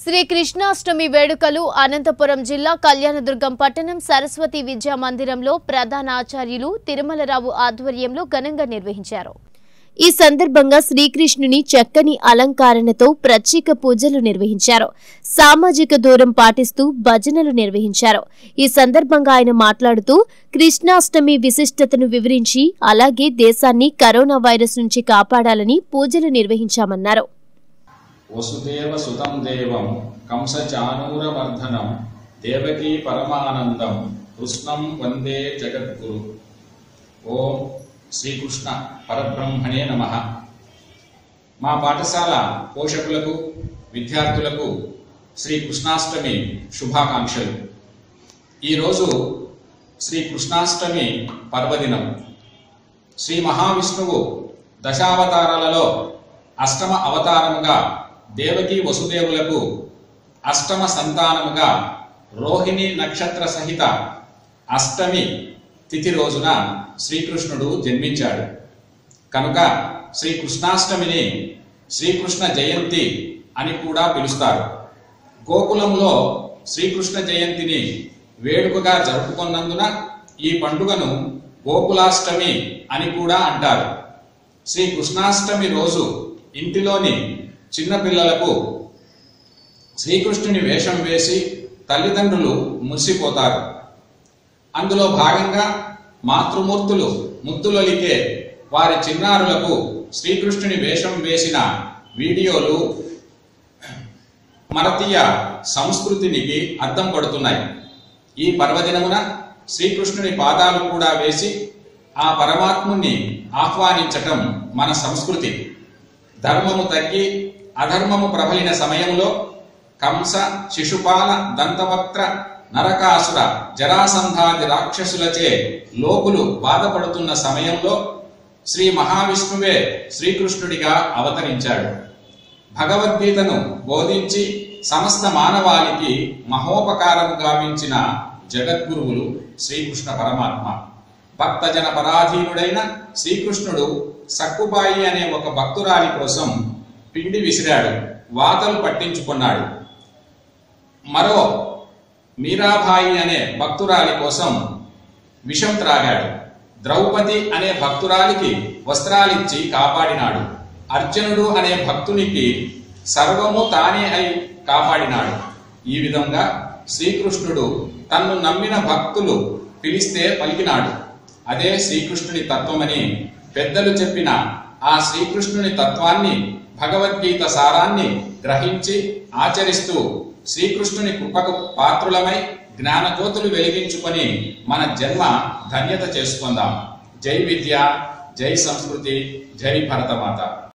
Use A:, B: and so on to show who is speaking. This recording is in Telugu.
A: శ్రీ కృష్ణాష్టమి వేడుకలు అనంతపురం జిల్లా కళ్యాణదుర్గం పట్టణం సరస్వతి విద్యా మందిరంలో ప్రధాన ఆచార్యులు తిరుమలరావు ఆధ్వర్యంలో ఘనంగా నిర్వహించారు ఈ సందర్భంగా శ్రీకృష్ణుని చక్కని అలంకారణతో ప్రత్యేక పూజలు నిర్వహించారు సామాజిక దూరం పాటిస్తూ భజనలు నిర్వహించారు ఈ సందర్భంగా ఆయన మాట్లాడుతూ కృష్ణాష్టమి విశిష్టతను వివరించి అలాగే దేశాన్ని కరోనా వైరస్ నుంచి కాపాడాలని పూజలు నిర్వహించామన్నారు
B: వసుదేవ సుతం దేవం కంసచానూరమర్ధనం దేవకీ పరమానందం కృష్ణం వందే జగద్గురు ఓం శ్రీకృష్ణ పరబ్రహ్మణే నమ మా పాఠశాల పోషకులకు విద్యార్థులకు శ్రీ కృష్ణాష్టమి శుభాకాంక్షలు ఈరోజు శ్రీ కృష్ణాష్టమి పర్వదినం శ్రీ మహావిష్ణువు దశావతారాలలో అష్టమ అవతారముగా దేవకీ వసుదేవులకు అష్టమ సంతానముగా రోహిణి నక్షత్ర సహిత అష్టమి తిథి రోజున శ్రీకృష్ణుడు జన్మించాడు కనుక శ్రీ కృష్ణాష్టమిని శ్రీకృష్ణ జయంతి అని కూడా పిలుస్తారు గోకులంలో శ్రీకృష్ణ జయంతిని వేడుకగా జరుపుకున్నందున ఈ పండుగను గోకులాష్టమి అని కూడా అంటారు శ్రీ కృష్ణాష్టమి రోజు ఇంటిలోని చిన్నపిల్లలకు శ్రీకృష్ణుని వేషం వేసి తల్లిదండ్రులు మురిసిపోతారు అందులో భాగంగా మాతృమూర్తులు ముద్దులొలికే వారి చిన్నారులకు శ్రీకృష్ణుని వేషం వేసిన వీడియోలు భారతీయ సంస్కృతినికి అద్దం పడుతున్నాయి ఈ పర్వదినమున శ్రీకృష్ణుని పాదాలు కూడా వేసి ఆ పరమాత్ముని ఆహ్వానించటం మన సంస్కృతి ధర్మము తగ్గి అధర్మము ప్రబలిన సమయంలో కంస శిశుపాల దంతవక్త్ర నరకాసుర జరాసంధాది రాక్షసులచే లోకులు బాధపడుతున్న సమయంలో శ్రీ మహావిష్ణువే శ్రీకృష్ణుడిగా అవతరించాడు భగవద్గీతను బోధించి సమస్త మానవాళికి మహోపకారము గావించిన జగద్గురువులు శ్రీకృష్ణ పరమాత్మ భక్తజన పరాధీనుడైన శ్రీకృష్ణుడు సక్కుబాయి అనే ఒక భక్తురాలి కోసం పిండి విసిరాడు వాతలు పట్టించుకున్నాడు మరో మీరాబాయి అనే భక్తురాలి కోసం విషం త్రాగాడు ద్రౌపది అనే భక్తురాలికి వస్త్రాలిచ్చి కాపాడినాడు అర్జునుడు అనే భక్తునికి సర్వము తానే అయి కాపాడినాడు ఈ విధంగా శ్రీకృష్ణుడు తన్ను నమ్మిన భక్తులు పిలిస్తే పలికినాడు అదే శ్రీకృష్ణుని తత్వమని పెద్దలు చెప్పిన ఆ శ్రీకృష్ణుని తత్వాన్ని భగవద్గీత సారాన్ని గ్రహించి ఆచరిస్తూ శ్రీకృష్ణుని కృపకు పాత్రులమై జ్ఞానజ్యోతులు వెలిగించుకొని మన జన్మ ధన్యత చేసుకుందాం జై విద్య జై సంస్కృతి జై భరతమాత